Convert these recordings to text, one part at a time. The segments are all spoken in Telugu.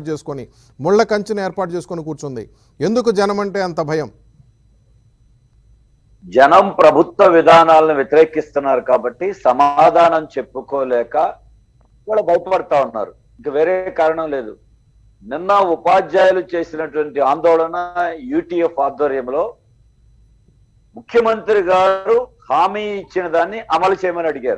చేసుకొని ముళ్ళ కంచెను ఏర్పాటు చేసుకొని కూర్చుంది ఎందుకు జనం అంటే అంత భయం జనం ప్రభుత్వ విధానాలను వ్యతిరేకిస్తున్నారు కాబట్టి సమాధానం చెప్పుకోలేక వాళ్ళు భయపడతా ఉన్నారు ఇంక వేరే కారణం లేదు నిన్న ఉపాధ్యాయులు చేసినటువంటి ఆందోళన యూటీఎఫ్ ఆధ్వర్యంలో ముఖ్యమంత్రి గారు హామీ ఇచ్చిన దాన్ని అమలు చేయమని అడిగారు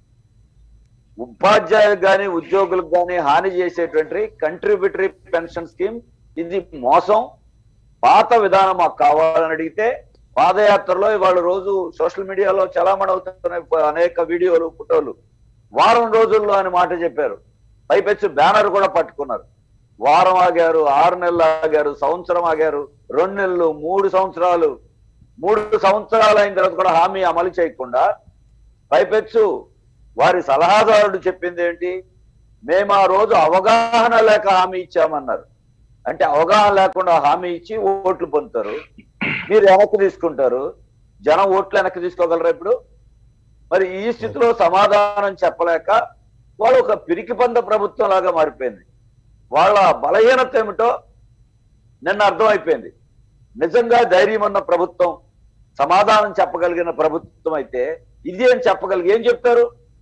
ఉపాధ్యాయులకు కానీ ఉద్యోగులకు కానీ హాని చేసేటువంటి కంట్రిబ్యూటరీ పెన్షన్ స్కీమ్ ఇది మోసం పాత విధానం మాకు కావాలని అడిగితే పాదయాత్రలో ఇవాళ రోజు సోషల్ మీడియాలో చలామణి అవుతున్నాయి అనేక వీడియోలు ఫోటోలు వారం రోజుల్లో అని మాట చెప్పారు పైపెచ్చు బ్యానర్ కూడా పట్టుకున్నారు వారం ఆగారు ఆరు నెలలు ఆగారు సంవత్సరం ఆగారు రెండు నెలలు మూడు సంవత్సరాలు మూడు సంవత్సరాలు అయిన తర్వాత కూడా హామీ అమలు చేయకుండా పైపెచ్చు వారి సలహాదారుడు చెప్పింది ఏంటి మేము ఆ రోజు అవగాహన లేక హామీ ఇచ్చామన్నారు అంటే అవగాహన లేకుండా హామీ ఇచ్చి ఓట్లు పొందుతారు మీరు వెనక్కి తీసుకుంటారు జనం ఓట్లు వెనక్కి తీసుకోగలరా ఇప్పుడు మరి ఈ స్థితిలో సమాధానం చెప్పలేక వాళ్ళు ఒక పిరికి పంద ప్రభుత్వం లాగా మారిపోయింది వాళ్ళ బలహీనత ఏమిటో నిన్న అర్థమైపోయింది నిజంగా ధైర్యం ఉన్న ప్రభుత్వం సమాధానం చెప్పగలిగిన ప్రభుత్వం అయితే ఇది అని చెప్పగలిగి ఏం చెప్తారు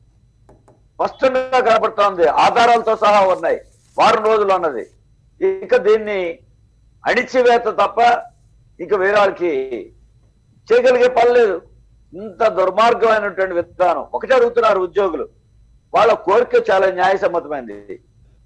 స్పష్టంగా కనపడుతోంది ఆధారాలతో సహా ఉన్నాయి వారం రోజులు ఉన్నది ఇక దీన్ని అణిచివేత తప్ప ఇక వేరే వాళ్ళకి చేయగలిగే పని లేదు ఇంత దుర్మార్గమైనటువంటి విధానం ఒకటి అడుగుతున్నారు ఉద్యోగులు వాళ్ళ కోరిక చాలా న్యాయసమ్మతమైంది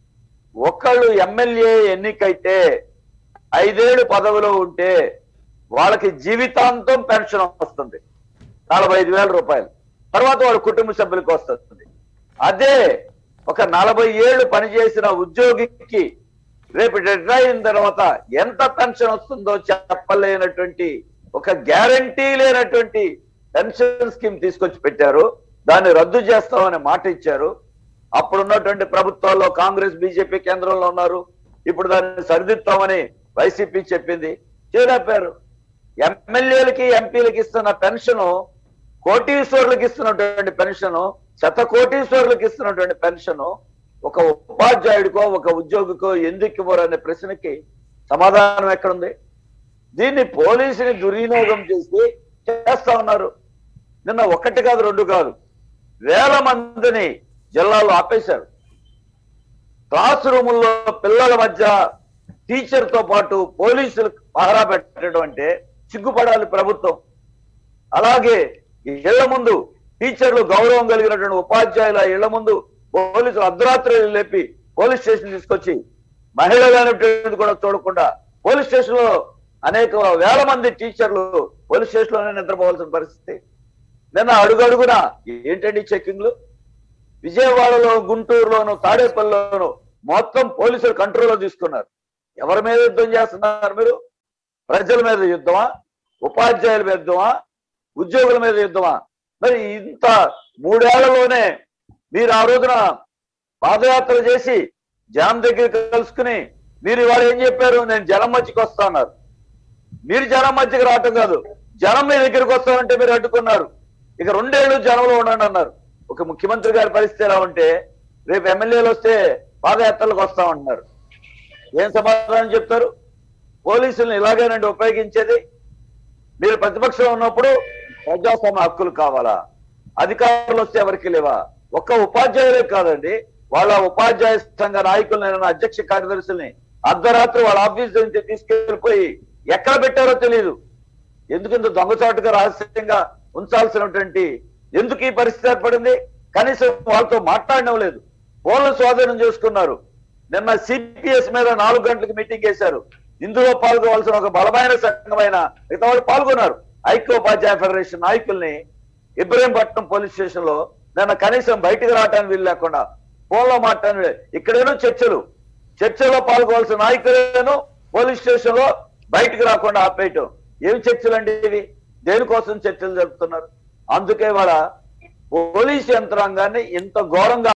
ఒకళ్ళు ఎమ్మెల్యే ఎన్నికైతే ఐదేళ్లు పదవిలో ఉంటే వాళ్ళకి జీవితాంతం పెన్షన్ వస్తుంది నలభై ఐదు వేల రూపాయలు తర్వాత వాళ్ళ కుటుంబ సభ్యులకు వస్తుంది అదే ఒక నలభై ఏళ్ళు పనిచేసిన ఉద్యోగికి రేపు రిటైర్ అయిన తర్వాత ఎంత పెన్షన్ వస్తుందో చెప్పలేనటువంటి ఒక గ్యారంటీ లేనటువంటి పెన్షన్ స్కీమ్ తీసుకొచ్చి పెట్టారు దాన్ని రద్దు చేస్తామని మాట ఇచ్చారు అప్పుడున్నటువంటి ప్రభుత్వాల్లో కాంగ్రెస్ బీజేపీ కేంద్రంలో ఉన్నారు ఇప్పుడు దాన్ని సరిదిద్దామని వైసీపీ చెప్పింది చేయలేపారు ఎమ్మెల్యేలకి ఎంపీలకి ఇస్తున్న పెన్షన్ కోటీశ్వరులకు ఇస్తున్నటువంటి పెన్షన్ శత కోటీశ్వరులకు ఇస్తున్నటువంటి పెన్షన్ ఒక ఉపాధ్యాయుడికో ఒక ఉద్యోగికో ఎందుకు ఇవ్వరు అనే ప్రశ్నకి సమాధానం ఎక్కడుంది దీన్ని పోలీసుని దుర్వినియోగం చేసి చేస్తా ఉన్నారు నిన్న ఒకటి కాదు రెండు కాదు వేల మందిని జిల్లాలో ఆపేశారు క్లాస్ రూముల్లో పిల్లల మధ్య టీచర్ తో పాటు పోలీసులు పహరా పెట్టడం అంటే సిగ్గుపడాలి ప్రభుత్వం అలాగే ఇళ్ల ముందు టీచర్లు గౌరవం కలిగినటువంటి ఉపాధ్యాయుల ఇళ్ల ముందు పోలీసులు అర్ధరాత్రి లేపి పోలీస్ స్టేషన్ తీసుకొచ్చి మహిళలు అనేటువంటిది కూడా చూడకుండా పోలీస్ స్టేషన్ లో అనేక వేల మంది టీచర్లు పోలీస్ స్టేషన్ లోనే నిద్రపోవాల్సిన పరిస్థితి నిన్న అడుగడుగున ఏంటండి చెక్కింగ్లు విజయవాడలో గుంటూరులోను తాడేపల్లిలోను మొత్తం పోలీసులు కంట్రోల్లో తీసుకున్నారు ఎవరి మీద యుద్ధం చేస్తున్నారు మీరు ప్రజల మీద యుద్ధమా ఉపాధ్యాయుల మీద యుద్ధమా ఉద్యోగుల మీద యుద్ధమా మరి ఇంత మూడేళ్లలోనే మీరు ఆ రోజున పాదయాత్ర చేసి జనం దగ్గర కలుసుకుని మీరు ఇవాళ ఏం చెప్పారు నేను జనం మధ్యకి వస్తా అన్నారు మీరు జనం మధ్యకి రావటం కాదు జనం మీ దగ్గరికి వస్తామంటే మీరు అడ్డుకున్నారు ఇక రెండేళ్లు జనంలో ఉండండి అన్నారు ఒక ముఖ్యమంత్రి గారి పరిస్థితి ఎలా ఉంటే రేపు ఎమ్మెల్యేలు వస్తే పాదయాత్రలకు వస్తామంటున్నారు ఏం సమాధానం చెప్తారు పోలీసులను ఇలాగేనండి ఉపయోగించేది మీరు ప్రతిపక్షంలో ఉన్నప్పుడు ప్రజాస్వామ్య హక్కులు కావాలా అధికారులు వస్తే ఎవరికి లేవా ఒక్క ఉపాధ్యాయులే కాదండి వాళ్ళ ఉపాధ్యాయ సంఘ నాయకులను అధ్యక్ష కార్యదర్శుల్ని అర్ధరాత్రి వాళ్ళ ఆఫీస్ నుంచి తీసుకెళ్లిపోయి ఎక్కడ పెట్టారో తెలియదు ఎందుకు ఇంత దొంగచాటుగా రహస్యంగా ఉంచాల్సినటువంటి ఎందుకు ఈ పరిస్థితి ఏర్పడింది కనీసం వాళ్ళతో మాట్లాడడం లేదు ఫోన్లు స్వాధీనం చేసుకున్నారు నిన్న సిపిఎస్ మీద నాలుగు గంటలకు మీటింగ్ చేశారు ఇందులో పాల్గొవాల్సిన ఒక బలమైన సంఘమైన మిగతా వాళ్ళు పాల్గొన్నారు ఐక్యోపాధ్యాయ ఫెడరేషన్ నాయకుల్ని ఇబ్రహీంపట్నం పోలీస్ స్టేషన్ లో నిన్న కనీసం బయటికి రావడానికి వీలు లేకుండా ఫోన్లో మాట్లాడి ఇక్కడేనో చర్చలు చర్చలో పాల్గొవాల్సిన నాయకులేను పోలీస్ స్టేషన్ లో బయటికి రాకుండా ఆపేయటం ఏం చర్చలు అండి ఇవి దేనికోసం చర్చలు జరుపుతున్నారు అందుకే వాళ్ళ పోలీస్ యంత్రాంగాన్ని ఇంత ఘోరంగా